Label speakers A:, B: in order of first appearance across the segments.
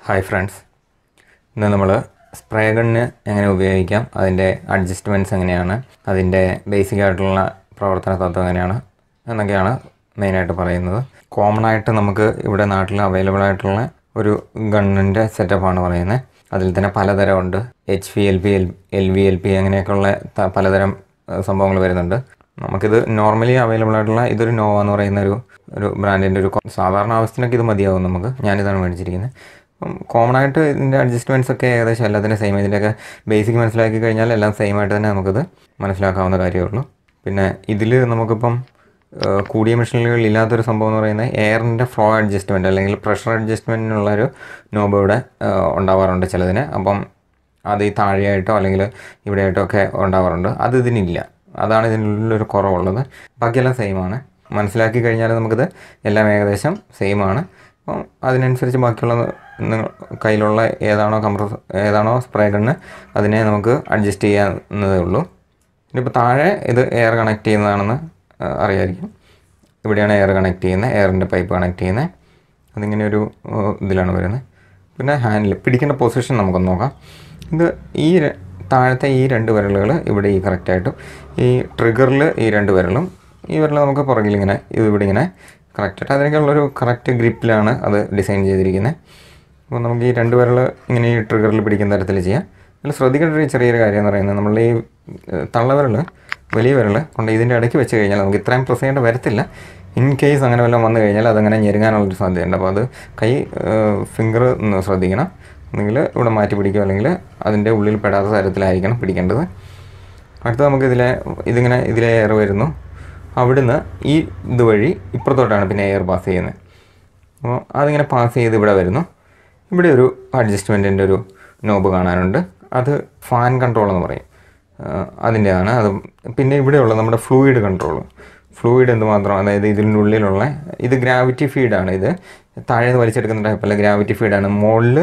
A: Hi friends ഇന്ന് നമ്മൾ spray gun എങ്ങനെ ഉപയോഗിക്കാം അതിൻ്റെ അഡ്ജസ്റ്റ്മെൻറ്റ്സ് എങ്ങനെയാണ് അതിൻ്റെ ബേസിക് ആയിട്ടുള്ള പ്രവർത്തന തത്വം എങ്ങനെയാണ് എന്നൊക്കെയാണ് മെയിനായിട്ട് പറയുന്നത് കോമൺ ആയിട്ട് നമുക്ക് ഇവിടെ നാട്ടിൽ അവൈലബിൾ ആയിട്ടുള്ള ഒരു ഗണ്ണിൻ്റെ സെറ്റപ്പാണ് പറയുന്നത് അതിൽ തന്നെ പലതരമുണ്ട് H V L P L L V L P അങ്ങനെയൊക്കെയുള്ള ത- പലതരം സംഭവങ്ങൾ വരുന്നുണ്ട് നമുക്കിത് നോർമലി അവൈലബിൾ ആയിട്ടുള്ള ഇതൊരു നോവ എന്ന് പറയുന്ന ഒരു ഒരു ബ്രാൻഡിൻ്റെ ഒരു കൊ- സാധാരണ ആവശ്യത്തിനൊക്കെ ഇത് മതിയാവും നമുക്ക് ഞാനിതാണ് മേടിച്ചിരിക്കുന്നത് അപ്പം കോമൺ ആയിട്ട് ഇതിൻ്റെ അഡ്ജസ്റ്റ്മെൻറ്റ്സ് ഒക്കെ ഏകദേശം എല്ലാത്തിൻ്റെ സെയിം ഇതിൻ്റെയൊക്കെ ബേസിക് മനസ്സിലാക്കി കഴിഞ്ഞാൽ എല്ലാം സെയിം ആയിട്ട് തന്നെ നമുക്കിത് മനസ്സിലാക്കാവുന്ന കാര്യമേ ഉള്ളൂ പിന്നെ ഇതിൽ നമുക്കിപ്പം ഏഹ്, കൂടിയ മെഷീനുകളിൽ ഇല്ലാത്തൊരു സംഭവം എന്ന് പറയുന്നത് എയറിൻ്റെ ഫ്ലോ അഡ്ജസ്റ്റ്മെൻറ്റ് അല്ലെങ്കിൽ പ്രഷർ അഡ്ജസ്റ്റ്മെൻറ്റിനുള്ളൊരു നോബ് ഇവിടെ ഏഹ്, ഉണ്ടാവാറുണ്ട് ചിലതിന് അപ്പം അത് ഈ താഴെയായിട്ടോ അല്ലെങ്കിൽ ഇവിടെയായിട്ടോ ഒക്കെ ഉണ്ടാവാറുണ്ട് അത് ഇതിനില്ല അതാണ് ഇതിനുള്ളൊരു കുറവുള്ളത് ബാക്കിയെല്ലാം സെയിം ആണ് മനസ്സിലാക്കി കഴിഞ്ഞാൽ നമുക്കിത് എല്ലാം ഏകദേശം സെയിം ആണ് അപ്പം അതിനനുസരിച്ച് ബാക്കിയുള്ള നിങ്ങൾ കയ്യിലുള്ള ഏതാണോ കംപ്രസ് ഏതാണോ സ്പ്രേ ഗണ്ണ് അതിനെ നമുക്ക് അഡ്ജസ്റ്റ് ചെയ്യാവുന്നതേ ഉള്ളൂ ഇനിയിപ്പോൾ താഴെ ഇത് എയർ കണക്ട് ചെയ്യുന്നതാണെന്ന് ആ, അറിയായിരിക്കും ഇവിടെയാണ് എയർ കണക്ട് ചെയ്യുന്നത് എയറിൻ്റെ പൈപ്പ് കണക്ട് ചെയ്യുന്നത് അതിങ്ങനെ ഒരു ആ, ഇതിലാണ് വരുന്നത് പിന്നെ ഹാൻഡിൽ പിടിക്കേണ്ട പൊസിഷൻ നമുക്കൊന്ന് നോക്കാം ഇത് ഈ ര- താഴത്തെ ഈ രണ്ട് വിരലുകൾ ഇവിടെ ഈ കറക്റ്റായിട്ടും ഈ ട്രിഗറിൽ ഈ രണ്ട് വിരലും ഈ വിരൽ നമുക്ക് പുറകിൽ ഇങ്ങനെ ഇത് ഇവിടെ ഇങ്ങനെ കറക്റ്റായിട്ട് അതിനൊക്കെയുള്ളൊരു കറക്റ്റ് ഗ്രിപ്പിലാണ് അത് ഡിസൈൻ ചെയ്തിരിക്കുന്നത് അപ്പോൾ നമുക്ക് ഈ രണ്ട് വിരൽ ഇങ്ങനെ ഈ ട്രിഗറിൽ പിടിക്കുന്ന തരത്തിൽ ചെയ്യാം അതിൽ ശ്രദ്ധിക്കേണ്ട ഒരു ചെറിയൊരു കാര്യം എന്ന് പറയുന്നത് നമ്മൾ ഈ ഏഹ്, തള്ളവിരൽ വലിയ വിരൽ കൊണ്ട് ഇതിൻ്റെ ഇടയ്ക്ക് വെച്ച് കഴിഞ്ഞാൽ നമുക്ക് ഇത്രയും പ്രസ് ചെയ്യേണ്ട വരത്തില്ല ഇൻ കേസ് അങ്ങനെ വല്ലതും വന്നു കഴിഞ്ഞാൽ അതങ്ങനെ ഞെരുങ്ങാനുള്ളൊരു സാധ്യതയുണ്ട് അപ്പോൾ അത് കൈ ഫിംഗർ ഒന്ന് ശ്രദ്ധിക്കണം ഒന്നെങ്കിൽ ഇവിടെ മാറ്റി പിടിക്കുക അല്ലെങ്കിൽ അതിൻ്റെ ഉള്ളിൽ പെടാത്ത തരത്തിലായിരിക്കണം പിടിക്കേണ്ടത് അടുത്ത നമുക്ക് ഇതിലെ ഇതിങ്ങനെ ഇതിലെ എയർ വരുന്നു അവിടുന്ന് ഈ ഇതുവഴി ഇപ്പുറത്തോട്ടാണ് പിന്നെ എയർ പാസ് ചെയ്യുന്നത് അപ്പോൾ അതിങ്ങനെ പാസ് ചെയ്ത് ഇവിടെ വരുന്നു ഇവിടെ ഒരു അഡ്ജസ്റ്റ്മെൻറ്റിൻ്റെ ഒരു നോബ് കാണാനുണ്ട് അത് ഫാൻ കൺട്രോൾ എന്ന് പറയും അതിൻ്റെയാണ് അത് പിന്നെ ഇവിടെയുള്ള നമ്മുടെ ഫ്ലൂയിഡ് കൺട്രോൾ ഫ്ലൂയിഡ് എന്തുമാത്രം അതായത് ഇതിൻ്റെ ഉള്ളിലുള്ള ഇത് ഗ്രാവിറ്റി ഫീഡാണ് ഇത് താഴെ നിന്ന് വലിച്ചെടുക്കുന്ന ടൈപ്പല്ല ഗ്രാവിറ്റി ഫീഡാണ് മുകളിൽ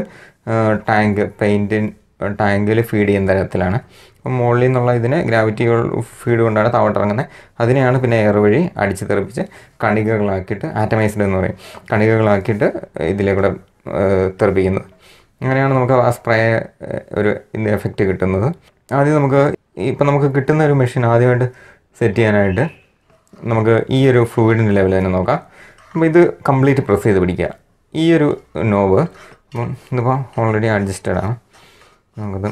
A: ടാങ്ക് പെയിൻറ്റ് ടാങ്കിൽ ഫീഡ് ചെയ്യുന്ന തരത്തിലാണ് അപ്പം മുകളിൽ നിന്നുള്ള ഇതിനെ ഗ്രാവിറ്റി ഫീഡ് കൊണ്ടാണ് താവട്ടിറങ്ങുന്നത് അതിനെയാണ് പിന്നെ എയർ വഴി അടിച്ച് തെറിപ്പിച്ച് കണികകളാക്കിയിട്ട് ആറ്റമൈസ്ഡ് എന്ന് പറയും കണികകളാക്കിയിട്ട് ഇതിലേക്കൂടെ ഏഹ്, തെറിപ്പിക്കുന്നത് അങ്ങനെയാണ് നമുക്ക് ആ സ്പ്രേ ഒരു ഇതിൻ്റെ എഫക്റ്റ് കിട്ടുന്നത് ആദ്യം നമുക്ക് ഇപ്പം നമുക്ക് കിട്ടുന്ന ഒരു മെഷീൻ ആദ്യമായിട്ട് സെറ്റ് ചെയ്യാനായിട്ട് നമുക്ക് ഈ ഒരു ഫ്ലൂയിഡിൻ്റെ ലെവൽ തന്നെ നോക്കാം അപ്പോൾ ഇത് കംപ്ലീറ്റ് പ്രസ് ചെയ്ത് പിടിക്കുക ഈ ഒരു നോവ് അപ്പം ഇതിപ്പോൾ ഓൾറെഡി അഡ്ജസ്റ്റഡ് ആണ് നമുക്കത്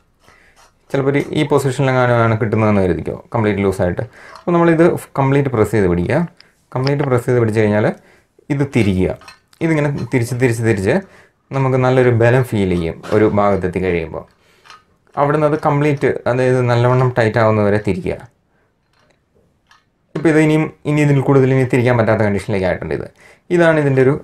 A: ചിലപ്പോൾ ഒരു ഈ പൊസിഷനിലെങ്ങാനുമാണ് കിട്ടുന്നതെന്ന് കരുതിക്കോ കംപ്ലീറ്റ് ലൂസായിട്ട് അപ്പോൾ നമ്മളിത് കംപ്ലീറ്റ് പ്രസ് ചെയ്ത് പിടിക്കുക കംപ്ലീറ്റ് പ്രസ് ചെയ്ത് പിടിച്ച് കഴിഞ്ഞാൽ ഇത് തിരിക്കുക ഇതിങ്ങനെ തിരിച്ച് തിരിച്ച് തിരിച്ച് നമുക്ക് നല്ലൊരു ബലം ഫീൽ ചെയ്യും ഒരു ഭാഗത്തെത്തി കഴിയുമ്പോൾ അവിടുന്ന് അത് കംപ്ലീറ്റ് അതായത് നല്ലവണ്ണം ടൈറ്റ് ആവുന്നവരെ തിരിക്കുക ഇപ്പോൾ ഇത് ഇനിയും ഇനി ഇതിൽ കൂടുതൽ ഇനി തിരിക്കാൻ പറ്റാത്ത കണ്ടീഷനിലേക്ക് ആയിട്ടുണ്ട് ഇത് ഇതാണ് ഇതിൻ്റെ ഒരു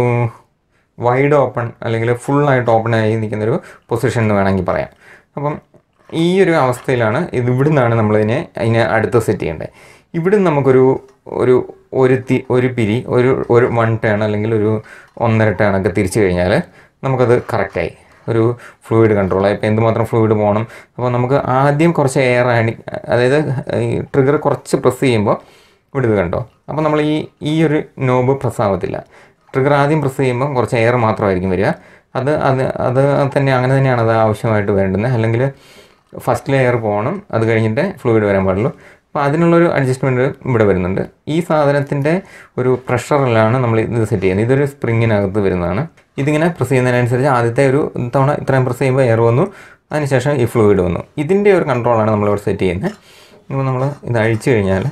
A: വൈഡ് ഓപ്പൺ അല്ലെങ്കിൽ ഫുള്ളായിട്ട് ഓപ്പൺ ആയി നിൽക്കുന്നൊരു പൊസിഷൻ എന്ന് വേണമെങ്കിൽ പറയാം അപ്പം ഈ ഒരു അവസ്ഥയിലാണ് ഇത് ഇവിടുന്നാണ് നമ്മളിതിനെ അതിനെ അടുത്ത് സെറ്റ് ചെയ്യേണ്ടത് ഇവിടുന്ന് നമുക്കൊരു ഒരു ഒരു തി ഒരു പിരി ഒരു ഒരു വൺ ടേൺ അല്ലെങ്കിൽ ഒരു ഒന്നര ടേൺ ഒക്കെ തിരിച്ചു കഴിഞ്ഞാൽ നമുക്കത് കറക്റ്റായി ഒരു ഫ്ലൂയിഡ് കൺട്രോൾ ഇപ്പോൾ എന്തുമാത്രം ഫ്ലൂയിഡ് പോകണം അപ്പോൾ നമുക്ക് ആദ്യം കുറച്ച് എയർ ആണി അതായത് ഈ ട്രിഗർ കുറച്ച് പ്രസ് ചെയ്യുമ്പോൾ ഇവിടെ ഇത് കണ്ടോ അപ്പോൾ നമ്മൾ ഈ ഈ ഒരു നോബ് പ്രസ് ആവത്തില്ല ട്രിഗർ ആദ്യം പ്രസ് ചെയ്യുമ്പോൾ കുറച്ച് എയർ മാത്രമായിരിക്കും വരിക അത് അത് അത് തന്നെ അങ്ങനെ തന്നെയാണ് അത് ആവശ്യമായിട്ട് വേണ്ടുന്നത് അല്ലെങ്കിൽ ഫസ്റ്റിൽ എയർ പോകണം അത് കഴിഞ്ഞിട്ട് ഫ്ലൂയിഡ് വരാൻ പാടുള്ളൂ അപ്പോൾ അതിനുള്ളൊരു അഡ്ജസ്റ്റ്മെൻറ്റ് ഇവിടെ വരുന്നുണ്ട് ഈ സാധനത്തിൻ്റെ ഒരു പ്രഷറിലാണ് നമ്മൾ ഇത് സെറ്റ് ചെയ്യുന്നത് ഇതൊരു സ്പ്രിങ്ങിനകത്ത് വരുന്നതാണ് ഇതിങ്ങനെ പ്രസ് ചെയ്യുന്നതിനനുസരിച്ച് ആദ്യത്തെ ഒരു തവണ ഇത്രയും പ്രസ് ചെയ്യുമ്പോൾ എയർ വന്നു അതിനുശേഷം ഈ ഫ്ലൂയിഡ് വന്നു ഇതിൻ്റെ ഒരു കൺട്രോളാണ് നമ്മളിവിടെ സെറ്റ് ചെയ്യുന്നത് ഇപ്പോൾ നമ്മൾ ഇത് അഴിച്ചു കഴിഞ്ഞാൽ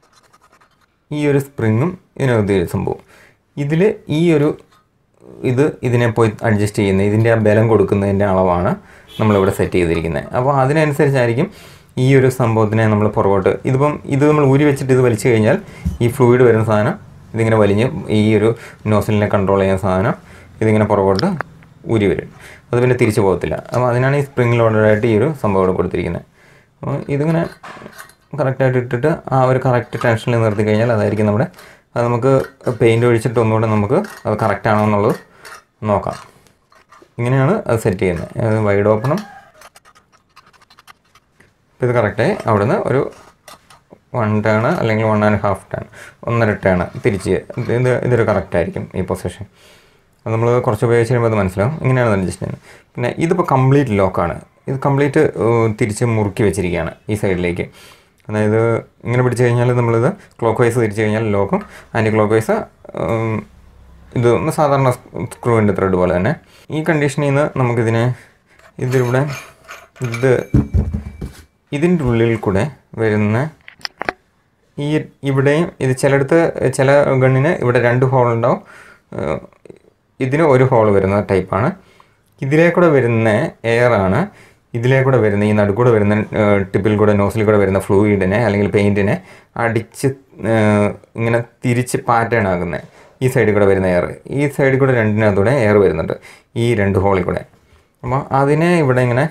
A: ഈ ഒരു സ്പ്രിങ്ങും ഇതിനകത്ത് ഒരു സംഭവം ഇതിൽ ഈ ഒരു ഇത് ഇതിനെ പോയി അഡ്ജസ്റ്റ് ചെയ്യുന്നത് ഇതിൻ്റെ ആ ബലം കൊടുക്കുന്നതിൻ്റെ അളവാണ് നമ്മളിവിടെ സെറ്റ് ചെയ്തിരിക്കുന്നത് അപ്പോൾ അതിനനുസരിച്ചായിരിക്കും ഈ ഒരു സംഭവത്തിനെ നമ്മൾ പുറകോട്ട് ഇതിപ്പം ഇത് നമ്മൾ ഊരി വെച്ചിട്ട് ഇത് വലിച്ചു കഴിഞ്ഞാൽ ഈ ഫ്ലൂയിഡ് വരുന്ന സാധനം ഇതിങ്ങനെ വലിഞ്ഞ് ഈ ഒരു നോസലിനെ കൺട്രോൾ ചെയ്യുന്ന സാധനം ഇതിങ്ങനെ പുറകോട്ട് ഊരി വരും അത് പിന്നെ തിരിച്ചു പോകത്തില്ല അപ്പോൾ അതിനാണ് ഈ സ്പ്രിംഗ് ലോഡായിട്ട് ഈ ഒരു സംഭവം ഇവിടെ കൊടുത്തിരിക്കുന്നത് അപ്പോൾ ഇതിങ്ങനെ കറക്റ്റായിട്ട് ഇട്ടിട്ട് ആ ഒരു കറക്റ്റ് ടെൻഷനിൽ നിർത്തി കഴിഞ്ഞാൽ അതായിരിക്കും നമ്മുടെ അത് നമുക്ക് പെയിൻറ്റ് ഒഴിച്ചിട്ട് ഒന്നുകൂടെ നമുക്ക് അത് കറക്റ്റ് ആണോ എന്നുള്ളത് നോക്കാം ഇങ്ങനെയാണ് അത് സെറ്റ് ചെയ്യുന്നത് വൈഡ് ഓപ്പണും ഇപ്പോൾ ഇത് കറക്റ്റായി അവിടുന്ന് ഒരു വൺ ടേൺ അല്ലെങ്കിൽ വൺ ആൻഡ് ഹാഫ് ടേൺ ഒന്നര ടേൺ തിരിച്ച് ഇത് ഇതൊരു കറക്റ്റ് ആയിരിക്കും ഈ പൊസിഷൻ അത് നമ്മൾ കുറച്ച് ഉപയോഗിച്ച് കഴിയുമ്പോൾ അത് മനസ്സിലാവും ഇങ്ങനെയാണ് അഡ്ജസ്റ്റ് ചെയ്യുന്നത് പിന്നെ ഇതിപ്പോൾ കംപ്ലീറ്റ് ലോക്കാണ് ഇത് കംപ്ലീറ്റ് തിരിച്ച് മുറുക്കി വെച്ചിരിക്കുകയാണ് ഈ സൈഡിലേക്ക് അതായത് ഇങ്ങനെ പിടിച്ചു കഴിഞ്ഞാൽ നമ്മളിത് ക്ലോക്ക് വൈസ് തിരിച്ചു കഴിഞ്ഞാൽ ലോക്കും ആൻറ്റി ക്ലോക്ക് വൈസ് ഇത് ഒന്ന് സാധാരണ സ്ക്രൂവിൻ്റെ ത്രെഡ് പോലെ തന്നെ ഈ കണ്ടീഷനിൽ നിന്ന് നമുക്കിതിനെ ഇതിലൂടെ ഇത് ഇതിൻ്റെ ഉള്ളിൽ കൂടെ വരുന്ന ഈ ഇവിടെയും ഇത് ചിലയിടത്ത് ചില ഗണ്ണിന് ഇവിടെ രണ്ട് ഹോൾ ഉണ്ടാവും ഏഹ് ഇതിന് ഒരു ഹോൾ വരുന്ന ടൈപ്പാണ് ഇതിലേക്കൂടെ വരുന്ന എയറാണ് ഇതിലേക്കൂടെ വരുന്ന ഈ നടുക്കൂടെ വരുന്ന ഏഹ് ടിപ്പിൽ കൂടെ നോസിൽ കൂടെ വരുന്ന ഫ്ലൂയിഡിനെ അല്ലെങ്കിൽ പെയിൻറ്റിനെ അടിച്ച് ഏഹ് ഇങ്ങനെ തിരിച്ച് പാറ്റേൺ ആക്കുന്നത് ഈ സൈഡിൽ കൂടെ വരുന്ന എയർ ഈ സൈഡിൽ കൂടെ രണ്ടിനകത്തൂടെ എയർ വരുന്നുണ്ട് ഈ രണ്ട് ഹോളിൽ കൂടെ അപ്പോൾ അതിനെ ഇവിടെ ഇങ്ങനെ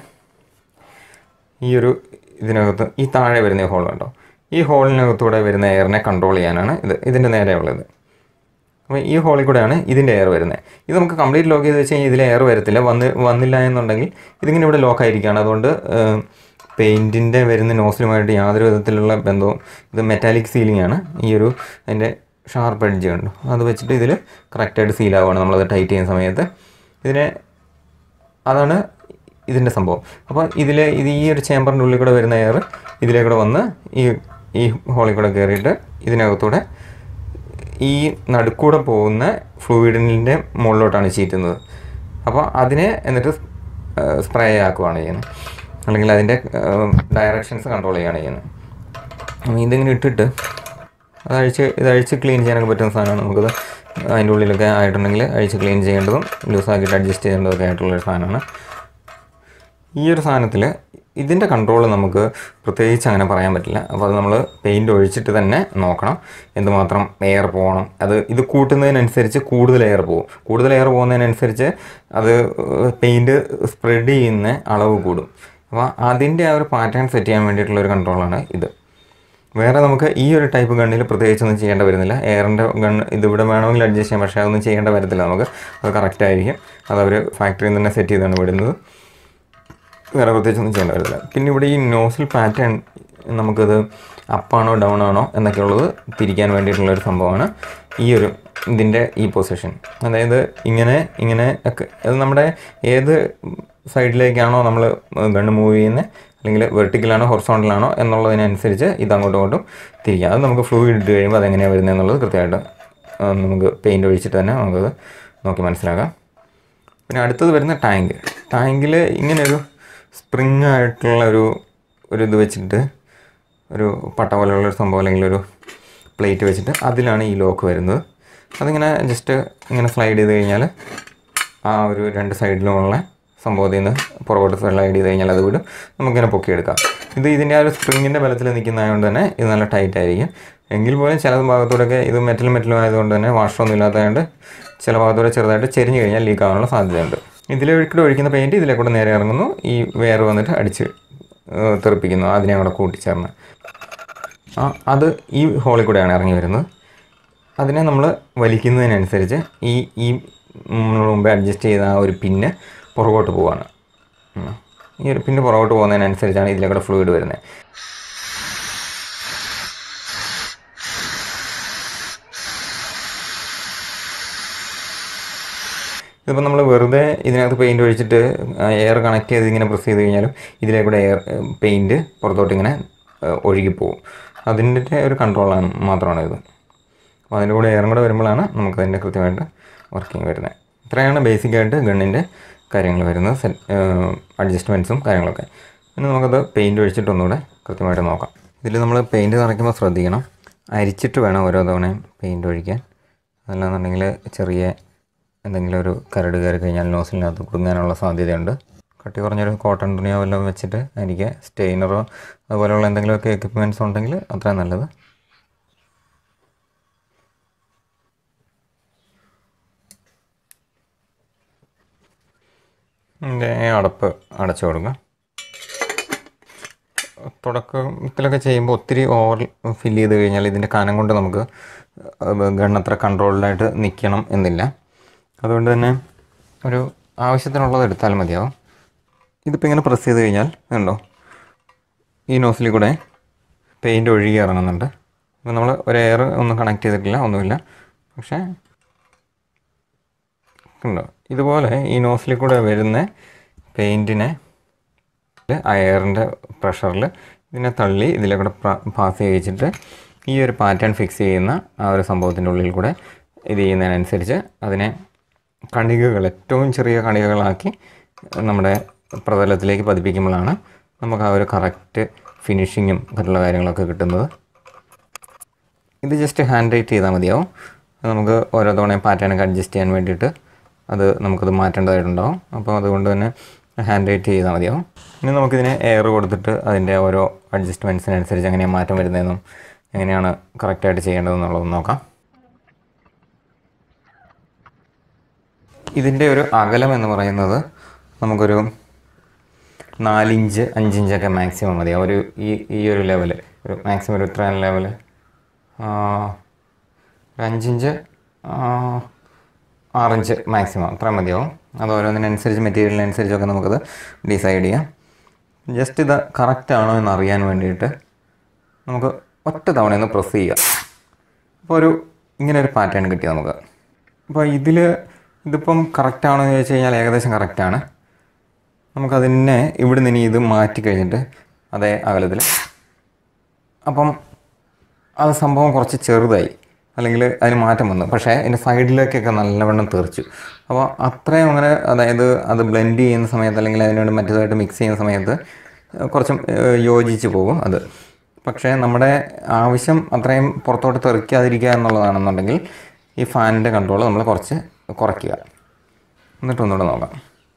A: ഈ ഒരു ഇതിനകത്ത് ഈ താഴെ വരുന്ന ഹോൾ കണ്ടോ ഈ ഹോളിനകത്തൂടെ വരുന്ന എയറിനെ കൺട്രോൾ ചെയ്യാനാണ് ഇത് ഇതിൻ്റെ നേരെയുള്ളത് അപ്പോൾ ഈ ഹോളിൽ കൂടെയാണ് ഇതിൻ്റെ എയർ വരുന്നത് ഇത് നമുക്ക് കംപ്ലീറ്റ് ലോക്ക് ചെയ്ത് വെച്ച് കഴിഞ്ഞാൽ ഇതിൽ എയർ വരത്തില്ല വന്ന് വന്നില്ല എന്നുണ്ടെങ്കിൽ ഇതിങ്ങനെ ഇവിടെ ലോക്ക് ആയിരിക്കുകയാണ് അതുകൊണ്ട് പെയിൻറ്റിൻ്റെ വരുന്ന നോസിലുമായിട്ട് യാതൊരു വിധത്തിലുള്ള ബന്ധവും ഇത് മെറ്റാലിക് സീലിംഗ് ആണ് ഈ ഒരു അതിൻ്റെ ഷാർപ്പ് എഡ്ജ് കണ്ടു അത് വെച്ചിട്ട് ഇതിൽ കറക്റ്റായിട്ട് സീൽ ആവുകയാണ് നമ്മളത് ടൈറ്റ് ചെയ്യുന്ന സമയത്ത് ഇതിനെ അതാണ് ഇതിൻ്റെ സംഭവം അപ്പോൾ ഇതിൽ ഇത് ഈ ഒരു ചേമ്പറിൻ്റെ ഉള്ളിൽ കൂടെ വരുന്ന എയർ ഇതിലേക്കൂടെ വന്ന് ഈ ഈ ഹോളിൽ കൂടെ കയറിയിട്ട് ഇതിനകത്തൂടെ ഈ നടുക്കൂടെ പോകുന്ന ഫ്ലൂയിഡിൻ്റെ മുകളിലോട്ടാണ് ചീറ്റുന്നത് അപ്പോൾ അതിനെ എന്നിട്ട് സ്പ്രേ ആക്കുകയാണ് ചെയ്യുന്നത് അല്ലെങ്കിൽ അതിൻ്റെ ഡയറക്ഷൻസ് കൺട്രോൾ ചെയ്യുകയാണ് ചെയ്യുന്നത് അപ്പോൾ ഇതിങ്ങനെ ഇട്ടിട്ട് അത് അഴിച്ച് ഇത് അഴിച്ച് ക്ലീൻ ചെയ്യാനൊക്കെ പറ്റുന്ന സാധനമാണ് നമുക്കത് അതിൻ്റെ ഉള്ളിലൊക്കെ ആയിട്ടുണ്ടെങ്കിൽ അഴിച്ച് ക്ലീൻ ചെയ്യേണ്ടതും ലൂസാക്കിയിട്ട് അഡ്ജസ്റ്റ് ചെയ്യേണ്ടതൊക്കെ ആയിട്ടുള്ളൊരു സാധനമാണ് ഈ ഒരു സാധനത്തിൽ ഇതിൻ്റെ കൺട്രോൾ നമുക്ക് പ്രത്യേകിച്ച് അങ്ങനെ പറയാൻ പറ്റില്ല അപ്പോൾ അത് നമ്മൾ പെയിൻറ് ഒഴിച്ചിട്ട് തന്നെ നോക്കണം എന്തുമാത്രം എയർ പോകണം അത് ഇത് കൂട്ടുന്നതിനനുസരിച്ച് കൂടുതൽ എയർ പോകും കൂടുതൽ എയർ പോകുന്നതിനനുസരിച്ച് അത് പെയിൻറ് സ്പ്രെഡ് ചെയ്യുന്ന അളവ് കൂടും അപ്പോൾ അതിൻ്റെ ആ ഒരു പാറ്റേൺ സെറ്റ് ചെയ്യാൻ വേണ്ടിയിട്ടുള്ള ഒരു കൺട്രോളാണ് ഇത് വേറെ നമുക്ക് ഈ ഒരു ടൈപ്പ് ഗണ്ണിൽ പ്രത്യേകിച്ചൊന്നും ചെയ്യേണ്ട വരുന്നില്ല എയറിൻ്റെ ഗൺ ഇതിവിടെ വേണമെങ്കിൽ അഡ്ജസ്റ്റ് ചെയ്യാം പക്ഷേ അതൊന്നും ചെയ്യേണ്ട വരത്തില്ല നമുക്ക് അത് കറക്റ്റ് ആയിരിക്കും അത് അവർ ഫാക്ടറിയിൽ നിന്ന് തന്നെ സെറ്റ് ചെയ്താണ് വിടുന്നത് വേറെ പ്രത്യേകിച്ചൊന്നും ചെയ്യേണ്ട വരില്ല പിന്നെ ഇവിടെ ഈ നോസിൽ പാറ്റേൺ നമുക്കത് അപ്പാണോ ഡൗൺ ആണോ എന്നൊക്കെയുള്ളത് തിരിക്കാൻ വേണ്ടിയിട്ടുള്ള ഒരു സംഭവമാണ് ഈ ഒരു ഇതിൻ്റെ ഈ പൊസിഷൻ അതായത് ഇങ്ങനെ ഇങ്ങനെ ഒക്കെ അത് നമ്മുടെ ഏത് സൈഡിലേക്കാണോ നമ്മൾ ഗണ്ണ് മൂവ് ചെയ്യുന്നത് അല്ലെങ്കിൽ വെർട്ടിക്കലാണോ ഹൊറിസോണ്ടലാണോ എന്നുള്ളതിനനുസരിച്ച് ഇത് അങ്ങോട്ടും ഇങ്ങോട്ടും തിരിക്കാം അത് നമുക്ക് ഫ്ലൂയിഡ് ഇട്ട് കഴിയുമ്പോൾ അതെങ്ങനെയാണ് വരുന്നത് എന്നുള്ളത് കൃത്യമായിട്ട് ആ, നമുക്ക് പെയിൻറ് ഒഴിച്ചിട്ട് തന്നെ നമുക്കത് നോക്കി മനസ്സിലാക്കാം പിന്നെ അടുത്തത് വരുന്ന ടാങ്ക് ടാങ്കിൽ ഇങ്ങനെ ഒരു സ്പ്രിങ് ആയിട്ടുള്ള ഒരു ഒരു ഇത് വെച്ചിട്ട് ഒരു പട്ട പോലെയുള്ള ഒരു സംഭവം അല്ലെങ്കിൽ ഒരു പ്ലേറ്റ് വെച്ചിട്ട് അതിലാണ് ഈ ലോക്ക് വരുന്നത് അതിങ്ങനെ ജസ്റ്റ് ഇങ്ങനെ സ്ലൈഡ് ചെയ്ത് കഴിഞ്ഞാൽ ആ ഒരു രണ്ട് സൈഡിലുമുള്ള സംഭവത്തിൽ നിന്ന് പുറകോട്ട് സ്ലൈഡ് ചെയ്ത് കഴിഞ്ഞാൽ അത് വിടും നമുക്കിങ്ങനെ പൊക്കിയെടുക്കാം ഇത് ഇതിൻ്റെ ആ ഒരു സ്പ്രിങ്ങിൻ്റെ ബലത്തിൽ നിൽക്കുന്നതായതുകൊണ്ട് തന്നെ ഇത് നല്ല ടൈറ്റ് ആയിരിക്കും എങ്കിൽ പോലും ചില ഭാഗത്തൂടെയൊക്കെ ഇത് മെറ്റലും മെറ്റലും ആയതുകൊണ്ട് തന്നെ വാഷറൊന്നും ഇല്ലാത്തതുകൊണ്ട് ചില ഭാഗത്തൂടെ ചെറുതായിട്ട് ചെരിഞ്ഞ് കഴിഞ്ഞാൽ ലീക്ക് ആവാനുള്ള സാധ്യതയുണ്ട് ഇതിലേക്കൂടെ ഒഴിക്കുന്ന പെയിൻറ്റ് ഇതിലേക്കൂടെ നേരെ ഇറങ്ങുന്നു ഈ വേർ വന്നിട്ട് അടിച്ച് ഏഹ്, തെറിപ്പിക്കുന്നു അതിനെ കൂടെ കൂട്ടിച്ചേർന്ന് ആ അത് ഈ ഹോളിൽ കൂടെയാണ് ഇറങ്ങി വരുന്നത് അതിനെ നമ്മൾ വലിക്കുന്നതിനനുസരിച്ച് ഈ ഈ നമ്മൾ മുമ്പേ അഡ്ജസ്റ്റ് ചെയ്ത ആ ഒരു പിന്ന് പുറകോട്ട് പോവാണ് ഉം. ഈ ഒരു പിന്ന് പുറകോട്ട് പോകുന്നതിനനുസരിച്ചാണ് ഇതിലേക്കൂടെ ഫ്ലൂയിഡ് വരുന്നത് ഇതിപ്പോൾ നമ്മൾ വെറുതെ ഇതിനകത്ത് പെയിൻറ് ഒഴിച്ചിട്ട് എയർ കണക്ട് ചെയ്ത് ഇങ്ങനെ പ്രസ് ചെയ്ത് കഴിഞ്ഞാലും ഇതിലേക്കൂടെ എയർ പെയിൻറ് പുറത്തോട്ട് ഇങ്ങനെ ഏഹ്, ഒഴുകിപ്പോവും അതിൻ്റെ ഒരു കൺട്രോളാണ് മാത്രമാണ് ഇത് അപ്പോൾ അതിൻ്റെ കൂടെ എയറും കൂടെ വരുമ്പോഴാണ് നമുക്ക് അതിൻ്റെ കൃത്യമായിട്ട് വർക്കിംഗ് വരുന്നത് ഇത്രയാണ് ബേസിക് ആയിട്ട് ഗണ്ണിൻ്റെ കാര്യങ്ങൾ വരുന്നത് സെറ്റ് അഡ്ജസ്റ്റ്മെൻറ്റ്സും കാര്യങ്ങളൊക്കെ പിന്നെ നമുക്കത് പെയിൻറ് ഒഴിച്ചിട്ട് ഒന്നുകൂടെ കൃത്യമായിട്ട് നോക്കാം ഇതിൽ നമ്മൾ പെയിൻറ് നിറയ്ക്കുമ്പോൾ ശ്രദ്ധിക്കണം അരിച്ചിട്ട് വേണം ഓരോ തവണയും പെയിൻറ് ഒഴിക്കാൻ അതല്ലാന്നുണ്ടെങ്കിൽ ചെറിയ എന്തെങ്കിലും ഒരു കരട് കയറി കഴിഞ്ഞാൽ നോസിലിനകത്ത് കുടുങ്ങാനുള്ള സാധ്യതയുണ്ട് കട്ടി കുറഞ്ഞൊരു കോട്ടൺ തുണിയോ വല്ലതും വെച്ചിട്ട് എനിക്ക് സ്റ്റെയിനറോ അതുപോലെയുള്ള എന്തെങ്കിലുമൊക്കെ എക്യുപ്മെൻറ്റ്സ് ഉണ്ടെങ്കിൽ അത്രയും നല്ലത് ഇതിൻ്റെ അടപ്പ് അടച്ചു കൊടുക്കുക തുടക്കത്തിലൊക്കെ ചെയ്യുമ്പോൾ ഒത്തിരി ഓവർ ഫില്ല് ചെയ്ത് കഴിഞ്ഞാൽ ഇതിൻ്റെ കനം കൊണ്ട് നമുക്ക് ഗണ്ണത്ര കൺട്രോൾഡായിട്ട് നിൽക്കണം എന്നില്ല അതുകൊണ്ട് തന്നെ ഒരു ആവശ്യത്തിനുള്ളത് എടുത്താൽ മതിയാവും ഇതിപ്പോൾ ഇങ്ങനെ പ്രസ് ചെയ്ത് കഴിഞ്ഞാൽ ഉണ്ടോ ഈ നോസിലിൽ കൂടെ പെയിൻറ് ഒഴുകി ഇറങ്ങുന്നുണ്ട് അപ്പോൾ നമ്മൾ ഒരു എയർ ഒന്നും കണക്ട് ചെയ്തിട്ടില്ല ഒന്നുമില്ല പക്ഷേ കണ്ടോ ഇതുപോലെ ഈ നോസിൽ കൂടെ വരുന്ന പെയിൻറ്റിനെ ആ എയറിൻ്റെ പ്രഷറിൽ ഇതിനെ തള്ളി ഇതിലെ കൂടെ പാസ് ചെയ്യിച്ചിട്ട് ഈ ഒരു പാറ്റേൺ ഫിക്സ് ചെയ്യുന്ന ആ ഒരു സംഭവത്തിൻ്റെ ഉള്ളിൽ കൂടെ ഇത് ചെയ്യുന്നതിനനുസരിച്ച് അതിനെ കണികകൾ ഏറ്റവും ചെറിയ കണികകളാക്കി നമ്മുടെ പ്രതലത്തിലേക്ക് പതിപ്പിക്കുമ്പോഴാണ് നമുക്ക് ആ ഒരു കറക്റ്റ് ഫിനിഷിങ്ങും മറ്റുള്ള കാര്യങ്ങളൊക്കെ കിട്ടുന്നത് ഇത് ജസ്റ്റ് ഹാൻഡ് റൈറ്റ് ചെയ്താൽ മതിയാവും അത് നമുക്ക് ഓരോ തവണയും പാറ്റേണൊക്കെ അഡ്ജസ്റ്റ് ചെയ്യാൻ വേണ്ടിയിട്ട് അത് നമുക്കത് മാറ്റേണ്ടതായിട്ടുണ്ടാവും അപ്പോൾ അതുകൊണ്ട് തന്നെ ഹാൻഡ് റൈറ്റ് ചെയ്താൽ മതിയാവും ഇനി നമുക്കിതിനെ എയർ കൊടുത്തിട്ട് അതിൻ്റെ ഓരോ അഡ്ജസ്റ്റ്മെൻറ്റ്സിനനുസരിച്ച് എങ്ങനെയാണ് മാറ്റം വരുന്നതെന്നും എങ്ങനെയാണ് കറക്റ്റായിട്ട് ചെയ്യേണ്ടതെന്നുള്ളതും നോക്കാം ഇതിൻ്റെ ഒരു അകലം എന്ന് പറയുന്നത് നമുക്കൊരു നാലിഞ്ച് അഞ്ചിഞ്ചൊക്കെ മാക്സിമം മതി ഒരു ഈ ഈ ഒരു ലെവൽ ഒരു മാക്സിമം ഒരു ഇത്ര ലെവൽ ഒരു അഞ്ചിഞ്ച് ആ, ആറിഞ്ച് മാക്സിമം അത്ര മതിയാവും അത് ഓരോന്നിനനുസരിച്ച് മെറ്റീരിയലിനനുസരിച്ചൊക്കെ നമുക്കത് ഡിസൈഡ് ചെയ്യാം ജസ്റ്റ് ഇത് കറക്റ്റ് ആണോ എന്ന് അറിയാൻ വേണ്ടിയിട്ട് നമുക്ക് ഒറ്റ തവണ ഒന്ന് പ്രസ് ചെയ്യുക അപ്പോൾ ഒരു ഇങ്ങനെ ഒരു പാറ്റേൺ കിട്ടി നമുക്ക് അപ്പോൾ ഇതിൽ ഇതിപ്പം കറക്റ്റ് ആണോ എന്ന് ചോദിച്ചു കഴിഞ്ഞാൽ ഏകദേശം കറക്റ്റാണ് നമുക്കതിനെ ഇവിടെ നിന്ന് ഇനി ഇത് മാറ്റി കഴിഞ്ഞിട്ട് അതേ അകലത്തിൽ അപ്പം അത് സംഭവം കുറച്ച് ചെറുതായി അല്ലെങ്കിൽ അതിന് മാറ്റം വന്നു പക്ഷേ അതിൻ്റെ സൈഡിലേക്കൊക്കെ നല്ലവണ്ണം തെറിച്ചു അപ്പോൾ അത്രയും അങ്ങനെ അതായത് അത് ബ്ലെൻഡ് ചെയ്യുന്ന സമയത്ത് അല്ലെങ്കിൽ അതിനോട് മറ്റേതായിട്ട് മിക്സ് ചെയ്യുന്ന സമയത്ത് കുറച്ചും ഏഹ്, യോജിച്ച് പോകും അത് പക്ഷേ നമ്മുടെ ആവശ്യം അത്രയും പുറത്തോട്ട് തെറിക്കാതിരിക്കുക എന്നുള്ളതാണെന്നുണ്ടെങ്കിൽ ഈ ഫാനിൻ്റെ കൺട്രോൾ നമ്മൾ കുറച്ച് കുറയ്ക്കുക എന്നിട്ട് ഒന്നുകൂടെ നോക്കാം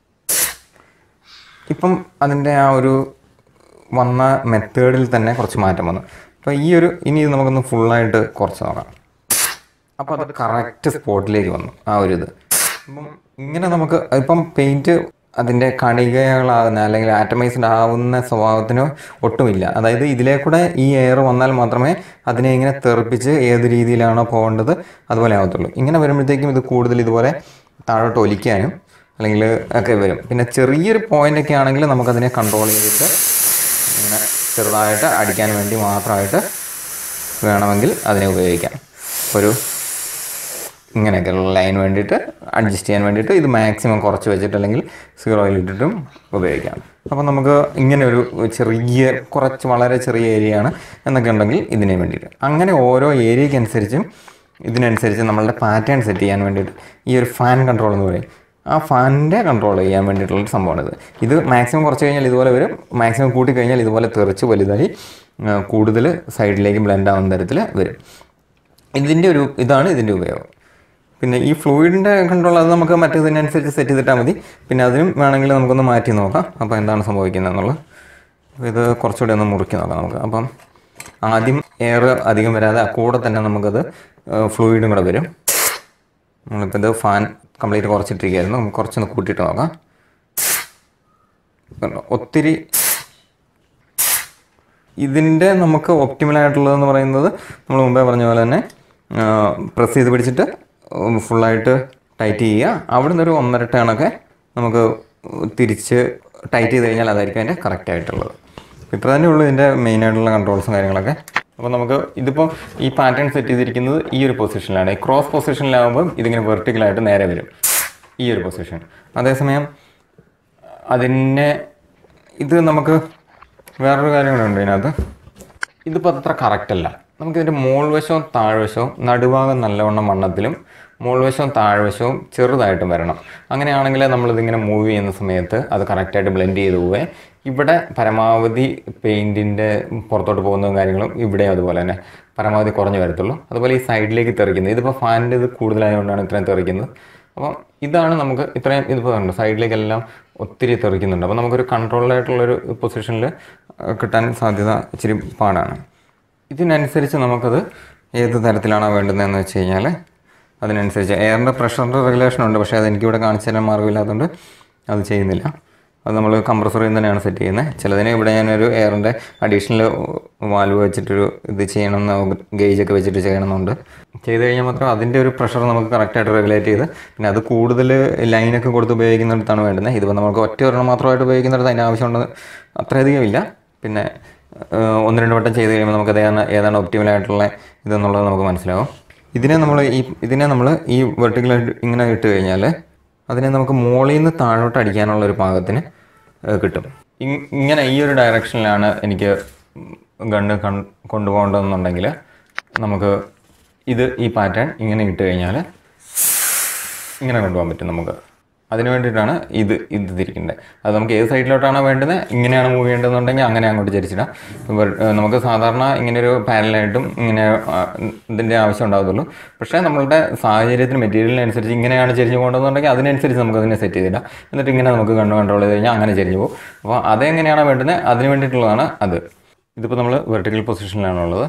A: ഇപ്പം അതിൻ്റെ ആ ഒരു വന്ന മെത്തേഡിൽ തന്നെ കുറച്ച് മാറ്റം വന്നു അപ്പോൾ ഈ ഒരു ഇനി ഇത് നമുക്കൊന്ന് ഫുള്ളായിട്ട് കുറച്ച് നോക്കാം അപ്പോൾ അത് കറക്റ്റ് സ്പോട്ടിലേക്ക് വന്നു ആ ഒരു ഇത് അപ്പം ഇങ്ങനെ നമുക്ക് ഇപ്പം പെയിൻറ്റ് അതിൻ്റെ കണികകളാകുന്ന അല്ലെങ്കിൽ ആറ്റമൈസ്ഡ് ആവുന്ന സ്വഭാവത്തിന് ഒട്ടുമില്ല അതായത് ഇതിലേ കൂടെ ഈ എയർ വന്നാൽ മാത്രമേ അതിനെ ഇങ്ങനെ തെറിപ്പിച്ച് ഏത് രീതിയിലാണോ പോകേണ്ടത് അതുപോലെ ആവത്തുള്ളൂ ഇങ്ങനെ വരുമ്പോഴത്തേക്കും ഇത് കൂടുതൽ ഇതുപോലെ താഴോട്ട് ഒലിക്കാനും അല്ലെങ്കിൽ ഒക്കെ വരും പിന്നെ ചെറിയൊരു പോയിൻ്റൊക്കെ ആണെങ്കിൽ നമുക്കതിനെ കൺട്രോൾ ചെയ്തിട്ട് ഇങ്ങനെ ചെറുതായിട്ട് അടിക്കാൻ വേണ്ടി മാത്രമായിട്ട് വേണമെങ്കിൽ അതിനെ ഉപയോഗിക്കാം ഒരു ഇങ്ങനെയൊക്കെയുള്ള ലൈൻ വേണ്ടിയിട്ട് അഡ്ജസ്റ്റ് ചെയ്യാൻ വേണ്ടിയിട്ട് ഇത് മാക്സിമം കുറച്ച് വെച്ചിട്ട് അല്ലെങ്കിൽ സീറോയിൽ ഇട്ടിട്ടും ഉപയോഗിക്കാം അപ്പോൾ നമുക്ക് ഇങ്ങനെ ഒരു ചെറിയ കുറച്ച് വളരെ ചെറിയ ഏരിയയാണ് എന്നൊക്കെ ഉണ്ടെങ്കിൽ ഇതിന് വേണ്ടിയിട്ട് അങ്ങനെ ഓരോ ഏരിയയ്ക്ക് അനുസരിച്ചും ഇതിനനുസരിച്ച് നമ്മളുടെ പാറ്റേൺ സെറ്റ് ചെയ്യാൻ വേണ്ടിയിട്ട് ഈ ഒരു ഫാൻ കൺട്രോൾ എന്ന് പറയും ആ ഫാനിൻ്റെ കൺട്രോൾ ചെയ്യാൻ വേണ്ടിയിട്ടുള്ളൊരു സംഭവമാണിത് ഇത് മാക്സിമം കുറച്ച് കഴിഞ്ഞാൽ ഇതുപോലെ വരും മാക്സിമം കൂട്ടി കഴിഞ്ഞാൽ ഇതുപോലെ തെറിച്ച് വലുതായി ആ, കൂടുതൽ സൈഡിലേക്ക് ബ്ലെൻഡ് ആവുന്ന തരത്തിൽ വരും ഇതിൻ്റെ ഒരു ഇതാണ് ഇതിൻ്റെ ഉപയോഗം പിന്നെ ഈ ഫ്ലൂയിഡിൻ്റെ കൺട്രോൾ അത് നമുക്ക് മറ്റേതിനനുസരിച്ച് സെറ്റ് ചെയ്തിട്ടാൽ മതി പിന്നെ അതിനും വേണമെങ്കിൽ നമുക്കൊന്ന് മാറ്റി നോക്കാം അപ്പോൾ എന്താണ് സംഭവിക്കുന്നത് എന്നുള്ളത് അപ്പോൾ ഇത് കുറച്ചുകൂടി ഒന്ന് മുറുക്കി നോക്കാം നമുക്ക് അപ്പം ആദ്യം എയർ അധികം വരാതെ ആ കൂടെ തന്നെ നമുക്കത് ഫ്ലൂയിഡും കൂടെ വരും നമ്മളിപ്പോൾ ഇത് ഫാൻ കംപ്ലീറ്റ് കുറച്ചിട്ടിരിക്കുകയായിരുന്നു നമുക്ക് കുറച്ചൊന്ന് കൂട്ടിയിട്ട് നോക്കാം കണ്ടോ? ഒത്തിരി ഇതിൻ്റെ നമുക്ക് ഒപ്റ്റിമൽ ആയിട്ടുള്ളതെന്ന് പറയുന്നത് നമ്മൾ മുമ്പേ പറഞ്ഞ പോലെ തന്നെ പ്രസ് ചെയ്ത് പിടിച്ചിട്ട് ഫുള്ളായിട്ട് ടൈറ്റ് ചെയ്യുക അവിടെ നിന്ന് ഒരു ഒന്നര ടേണൊക്കെ നമുക്ക് തിരിച്ച് ടൈറ്റ് ചെയ്ത് കഴിഞ്ഞാൽ അതായിരിക്കും അതിൻ്റെ കറക്റ്റ് ആയിട്ടുള്ളത് ഇത്ര തന്നെ ഉള്ളൂ ഇതിൻ്റെ മെയിൻ ആയിട്ടുള്ള കൺട്രോൾസും കാര്യങ്ങളൊക്കെ അപ്പോൾ നമുക്ക് ഇതിപ്പോൾ ഈ പാറ്റേൺ സെറ്റ് ചെയ്തിരിക്കുന്നത് ഈ ഒരു പൊസിഷനിലാണ് ഈ ക്രോസ് പൊസിഷനിലാകുമ്പോൾ ഇതിങ്ങനെ വെർട്ടിക്കലായിട്ട് നേരെ വരും ഈ ഒരു പൊസിഷൻ അതേസമയം അതിനെ ഇത് നമുക്ക് വേറൊരു കാര്യം കൂടെ ഉണ്ട് ഇതിനകത്ത് ഇതിപ്പോൾ അത്ര കറക്റ്റ് അല്ല നമുക്കിതിൻ്റെ മോൾവശവും താഴ്വശവും നടുഭാഗം നല്ലവണ്ണം വണ്ണത്തിലും മോൾവശവും താഴ്വശവും ചെറുതായിട്ടും വരണം അങ്ങനെയാണെങ്കിൽ നമ്മളിതിങ്ങനെ മൂവ് ചെയ്യുന്ന സമയത്ത് അത് കറക്റ്റായിട്ട് ബ്ലെൻഡ് ചെയ്ത് പോവേ ഇവിടെ പരമാവധി പെയിൻറ്റിൻ്റെ പുറത്തോട്ട് പോകുന്നതും കാര്യങ്ങളും ഇവിടെ അതുപോലെ തന്നെ പരമാവധി കുറഞ്ഞു വരത്തുള്ളൂ അതുപോലെ ഈ സൈഡിലേക്ക് തെറിക്കുന്നത് ഇതിപ്പോൾ ഫാനിൻ്റെ ഇത് കൂടുതലായതുകൊണ്ടാണ് ഇത്രയും തെറിക്കുന്നത് അപ്പം ഇതാണ് നമുക്ക് ഇത്രയും ഇതിപ്പോൾ ഉണ്ട് സൈഡിലേക്കെല്ലാം ഒത്തിരി തെറിക്കുന്നുണ്ട് അപ്പോൾ നമുക്കൊരു കൺട്രോൾഡായിട്ടുള്ളൊരു പൊസിഷനിൽ കിട്ടാൻ സാധ്യത ഇച്ചിരി പാടാണ് ഇതിനനുസരിച്ച് നമുക്കത് ഏത് തരത്തിലാണോ വേണ്ടതെന്ന് വെച്ച് കഴിഞ്ഞാൽ അതിനനുസരിച്ച് എയറിൻ്റെ പ്രഷറിൻ്റെ റെഗുലേഷൻ ഉണ്ട് പക്ഷേ അത് എനിക്കിവിടെ കാണിച്ചു തരാൻ മാർഗ്ഗമില്ലാത്തതുകൊണ്ട് അത് ചെയ്യുന്നില്ല അത് നമ്മൾ കംപ്രസറിൽ തന്നെയാണ് സെറ്റ് ചെയ്യുന്നത് ചിലതിന് ഇവിടെ ഞാനൊരു എയറിൻ്റെ അഡീഷണൽ വാൽവ് വെച്ചിട്ടൊരു ഇത് ചെയ്യണമെന്ന് ഗേജൊക്കെ വെച്ചിട്ട് ചെയ്യണമെന്നുണ്ട് ചെയ്ത് കഴിഞ്ഞാൽ മാത്രം അതിൻ്റെ ഒരു പ്രഷർ നമുക്ക് കറക്റ്റായിട്ട് റെഗുലേറ്റ് ചെയ്ത് പിന്നെ അത് കൂടുതൽ ലൈനൊക്കെ കൊടുത്ത് ഉപയോഗിക്കുന്നിടത്താണ് വേണ്ടുന്നത് ഇതിപ്പോൾ നമുക്ക് ഒറ്റ ഒരെണ്ണം മാത്രമായിട്ട് ഉപയോഗിക്കുന്നിടത്ത് അതിൻ്റെ ആവശ്യമുണ്ട് അത്രയധികം ഇല്ല പിന്നെ ഏഹ്, ഒന്ന് രണ്ട് വട്ടം ചെയ്ത് കഴിയുമ്പോൾ നമുക്ക് ഏതാണ് ഏതാണ് ഒപ്റ്റിമൽ ആയിട്ടുള്ള ഇതെന്നുള്ളത് നമുക്ക് മനസ്സിലാവും ഇതിനെ നമ്മൾ ഈ ഇതിനെ നമ്മൾ ഈ വെർട്ടിക്കലായിട്ട് ഇങ്ങനെ ഇട്ട് കഴിഞ്ഞാൽ അതിനെ നമുക്ക് മുകളിൽ നിന്ന് താഴോട്ട് അടിക്കാനുള്ള ഒരു പാകത്തിന് ഏഹ്, കിട്ടും ഇ- ഇങ്ങനെ ഈ ഒരു ഡയറക്ഷനിലാണ് എനിക്ക് ഗണ്ണ് കൺ കൊണ്ടുപോകേണ്ടതെന്നുണ്ടെങ്കിൽ നമുക്ക് ഇത് ഈ പാറ്റേൺ ഇങ്ങനെ ഇട്ട് കഴിഞ്ഞാൽ ഇങ്ങനെ കൊണ്ടുപോകാൻ പറ്റും നമുക്ക് അതിന് വേണ്ടിയിട്ടാണ് ഇത് ഇത് തിരിക്കേണ്ടത് അത് നമുക്ക് ഏത് സൈഡിലോട്ടാണോ വേണ്ടത് ഇങ്ങനെയാണ് മൂവ് ചെയ്യേണ്ടതെന്നുണ്ടെങ്കിൽ അങ്ങനെ അങ്ങോട്ട് ചരിച്ചിടാം ഇപ്പം ഏഹ് നമുക്ക് സാധാരണ ഇങ്ങനെ ഒരു പാനലായിട്ടും ഇങ്ങനെ ആ, ഇതിൻ്റെ ആവശ്യം ഉണ്ടാകത്തുള്ളൂ പക്ഷേ നമ്മളുടെ സാഹചര്യത്തിന് മെറ്റീരിയലിനനുസരിച്ച് ഇങ്ങനെയാണ് ചെരിഞ്ഞ് പോകേണ്ടതെന്നുണ്ടെങ്കിൽ അതിനനുസരിച്ച് നമുക്ക് അതിനെ സെറ്റ് ചെയ്തിടാം എന്നിട്ട് ഇങ്ങനെ നമുക്ക് കണ്ടു കൺട്രോൾ ചെയ്ത് കഴിഞ്ഞാൽ അങ്ങനെ ചെരിഞ്ഞ് പോകും അപ്പോൾ അതെങ്ങനെയാണോ വേണ്ടത് അതിന് വേണ്ടിയിട്ടുള്ളതാണ് അത് ഇതിപ്പോൾ നമ്മൾ വെർട്ടിക്കൽ പൊസിഷനിലാണുള്ളത്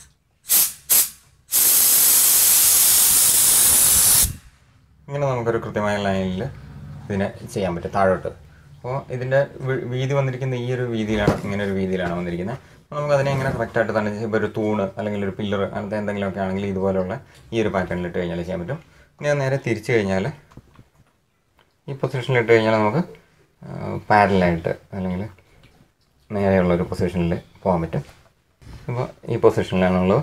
A: ഇങ്ങനെ നമുക്കൊരു കൃത്യമായ ലൈനിൽ ഇതിനെ ചെയ്യാൻ പറ്റും താഴോട്ട് അപ്പോൾ ഇതിൻ്റെ വി- വീതി വന്നിരിക്കുന്ന ഈ ഒരു വീതിയിലാണ് ഇങ്ങനെ ഒരു വീതിയിലാണ് വന്നിരിക്കുന്നത് അപ്പോൾ നമുക്ക് അതിനെ ഇങ്ങനെ കറക്റ്റായിട്ട് തന്നെ ഇപ്പോൾ ഒരു തൂണ് അല്ലെങ്കിൽ ഒരു പില്ലർ അങ്ങനത്തെ എന്തെങ്കിലുമൊക്കെ ആണെങ്കിൽ ഇതുപോലെയുള്ള ഈ ഒരു പാറ്റേണിൽ ഇട്ട് കഴിഞ്ഞാൽ ചെയ്യാൻ പറ്റും ഇങ്ങനെ നേരെ തിരിച്ചു കഴിഞ്ഞാൽ ഈ പൊസിഷനിൽ ഇട്ട് കഴിഞ്ഞാൽ നമുക്ക് പാരലായിട്ട് അല്ലെങ്കിൽ നേരെയുള്ള ഒരു പൊസിഷനിൽ പോകാൻ പറ്റും അപ്പോൾ ഈ പൊസിഷനിലാണുള്ളത്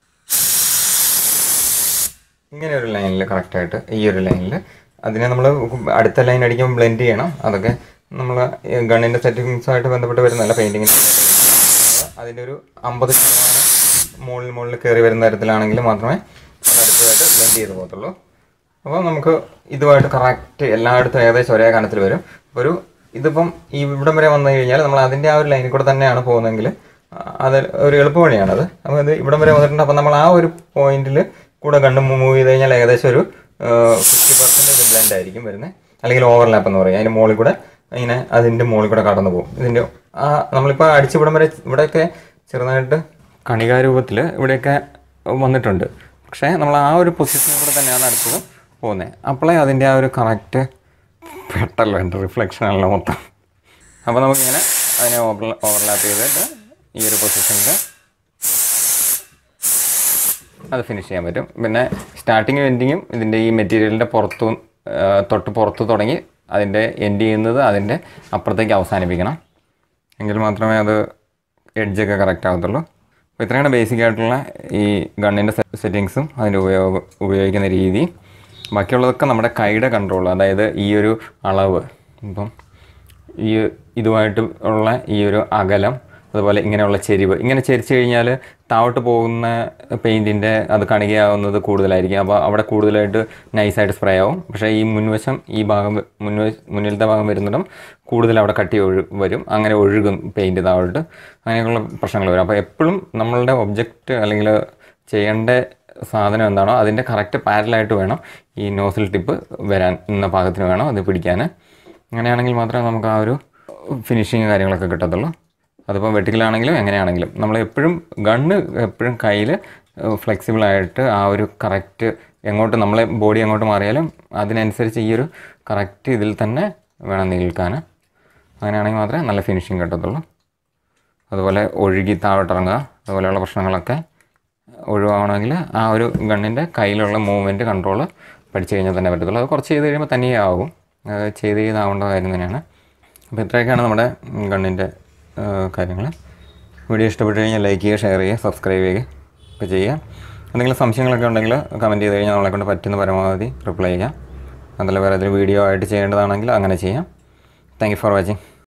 A: ഇങ്ങനെ ഒരു ലൈനിൽ കറക്റ്റായിട്ട് ഈ ഒരു ലൈനിൽ അതിനെ നമ്മൾ അടുത്ത ലൈൻ അടിക്കുമ്പോൾ ബ്ലെൻഡ് ചെയ്യണം അതൊക്കെ നമ്മൾ ഗണ്ണിൻ്റെ സെറ്റിങ്സുമായിട്ട് ബന്ധപ്പെട്ട് വരുന്നതല്ല പെയിൻറ്റിങ്ങിന് അതിൻ്റെ ഒരു അമ്പത് ശതമാനം മുകളിൽ മുകളിൽ കയറി വരുന്ന തരത്തിലാണെങ്കിൽ മാത്രമേ അത് അടുത്തതായിട്ട് ബ്ലെൻഡ് ചെയ്ത് പോകത്തുള്ളൂ അപ്പോൾ നമുക്ക് ഇതുമായിട്ട് കറക്റ്റ് എല്ലായിടത്തും ഏകദേശം ഒരേ കനത്തിൽ വരും ഒരു ഇതിപ്പം ഈ ഇവിടം വരെ വന്നു കഴിഞ്ഞാൽ നമ്മൾ അതിൻ്റെ ആ ഒരു ലൈനിൽ കൂടെ തന്നെയാണ് പോകുന്നതെങ്കിൽ ആ, അത് ഒരു എളുപ്പവഴിയാണത് അപ്പോൾ ഇത് ഇവിടം വരെ വന്നിട്ടുണ്ട് അപ്പോൾ നമ്മൾ ആ ഒരു പോയിന്റിൽ കൂടെ കണ്ട് മൂവ് ചെയ്ത് കഴിഞ്ഞാൽ ഏകദേശം ഒരു ഫിഫ്റ്റി പെർസെൻറ്റേജ് ബ്ലെൻഡ് ആയിരിക്കും വരുന്നത് അല്ലെങ്കിൽ ഓവർലാപ്പ് എന്ന് പറയും അതിൻ്റെ മുകളിൽ കൂടെ ഇങ്ങനെ അതിൻ്റെ മുകളിൽ കൂടെ കടന്നു പോകും ഇതിൻ്റെ ആ നമ്മളിപ്പോൾ അടിച്ച് ഇവിടം വരെ ഇവിടെയൊക്കെ ചെറുതായിട്ട് കണികാരൂപത്തിൽ ഇവിടെയൊക്കെ വന്നിട്ടുണ്ട് പക്ഷേ നമ്മൾ ആ ഒരു പൊസിഷനിൽ കൂടെ തന്നെയാണ് അടുത്തത് പോകുന്നത് അപ്പോഴേ അതിൻ്റെ ആ ഒരു കറക്റ്റ് പെട്ടല്ലോ എൻ്റെ റിഫ്ലക്ഷനാണല്ലോ മൊത്തം അപ്പോൾ നമുക്കിങ്ങനെ അതിനെ ഓവർ ഓവർലാപ്പ് ചെയ്തിട്ട് ഈ ഒരു പൊസിഷനിൽ അത് ഫിനിഷ് ചെയ്യാൻ പറ്റും പിന്നെ സ്റ്റാർട്ടിങ്ങും എൻഡിങ്ങും ഇതിൻ്റെ ഈ മെറ്റീരിയലിൻ്റെ പുറത്തു ആ, തൊട്ട് പുറത്ത് തുടങ്ങി അതിൻ്റെ എൻഡ് ചെയ്യുന്നത് അതിൻ്റെ അപ്പുറത്തേക്ക് അവസാനിപ്പിക്കണം എങ്കിൽ മാത്രമേ അത് എഡ്ജൊക്കെ കറക്റ്റ് ആകത്തുള്ളൂ അപ്പോൾ ഇത്രയാണ് ബേസിക് ആയിട്ടുള്ള ഈ ഗണ്ണിൻ്റെ സെറ്റിങ്സും അതിൻ്റെ ഉപയോഗ ഉപയോഗിക്കുന്ന രീതി ബാക്കിയുള്ളതൊക്കെ നമ്മുടെ കൈയുടെ കൺട്രോൾ അതായത് ഈ ഒരു അളവ് ഇപ്പം ഈ ഇതുമായിട്ട് ഉള്ള ഈ ഒരു അകലം അതുപോലെ ഇങ്ങനെയുള്ള ചെരിവ് ഇങ്ങനെ ചെരിച്ച് കഴിഞ്ഞാൽ താഴോട്ട് പോകുന്ന പെയിൻറ്റിൻ്റെ അത് കണികയാവുന്നത് കൂടുതലായിരിക്കും അപ്പോൾ അവിടെ കൂടുതലായിട്ട് നൈസായിട്ട് സ്പ്രേ ആവും പക്ഷേ ഈ മുൻവശം ഈ ഭാഗം വ- മുൻവശ മുന്നിലത്തെ ഭാഗം വരുന്നിടം കൂടുതൽ അവിടെ കട്ടി ഒഴു വരും അങ്ങനെ ഒഴുകും പെയിൻറ്റ് താഴോട്ട് അങ്ങനെയൊക്കെയുള്ള പ്രശ്നങ്ങൾ വരും അപ്പോൾ എപ്പോഴും നമ്മളുടെ ഒബ്ജക്റ്റ് അല്ലെങ്കിൽ ചെയ്യേണ്ട സാധനം എന്താണോ അതിൻ്റെ കറക്റ്റ് പാരലായിട്ട് വേണം ഈ നോസിൽ ടിപ്പ് വരാൻ ഇന്ന പാകത്തിന് വേണം അത് പിടിക്കാൻ അങ്ങനെയാണെങ്കിൽ മാത്രമേ നമുക്ക് ആ ഒരു ഫിനിഷിങ് കാര്യങ്ങളൊക്കെ കിട്ടത്തുള്ളൂ അതിപ്പോൾ വെട്ടിക്കലാണെങ്കിലും എങ്ങനെയാണെങ്കിലും നമ്മൾ എപ്പോഴും ഗണ്ണ് എപ്പോഴും കയ്യിൽ ഫ്ലെക്സിബിളായിട്ട് ആ ഒരു കറക്റ്റ് എങ്ങോട്ട് നമ്മളെ ബോഡി എങ്ങോട്ട് മാറിയാലും അതിനനുസരിച്ച് ഈ ഒരു കറക്റ്റ് ഇതിൽ തന്നെ വേണം നിൽക്കാൻ അങ്ങനെയാണെങ്കിൽ മാത്രമേ നല്ല ഫിനിഷിങ് കിട്ടത്തുള്ളൂ അതുപോലെ ഒഴുകി താഴോട്ടിറങ്ങുക അതുപോലെയുള്ള പ്രശ്നങ്ങളൊക്കെ ഒഴിവാകണമെങ്കിൽ ആ ഒരു ഗണ്ണിൻ്റെ കയ്യിലുള്ള മൂവ്മെൻറ്റ് കൺട്രോൾ പഠിച്ചു കഴിഞ്ഞാൽ തന്നെ പറ്റത്തുള്ളൂ അത് കുറച്ച് ചെയ്ത് കഴിയുമ്പോൾ തനിയെ ആവും അത് ചെയ്ത് ചെയ്താവേണ്ട കാര്യം തന്നെയാണ് അപ്പോൾ ഇത്രയൊക്കെയാണ് നമ്മുടെ ഗണ്ണിൻ്റെ കാര്യങ്ങൾ വീഡിയോ ഇഷ്ടപ്പെട്ട് കഴിഞ്ഞാൽ ലൈക്ക് ചെയ്യുക ഷെയർ ചെയ്യുക സബ്സ്ക്രൈബ് ചെയ്യുക ഒക്കെ ചെയ്യുക എന്തെങ്കിലും സംശയങ്ങളൊക്കെ ഉണ്ടെങ്കിൽ കമൻറ്റ് ചെയ്ത് കഴിഞ്ഞാൽ നമ്മളെ കൊണ്ട് പറ്റുന്ന പരമാവധി റിപ്ലൈ ചെയ്യാം അതല്ല വേറെ ഏതെങ്കിലും വീഡിയോ ആയിട്ട് ചെയ്യേണ്ടതാണെങ്കിൽ അങ്ങനെ ചെയ്യാം താങ്ക് യു ഫോർ വാച്ചിങ്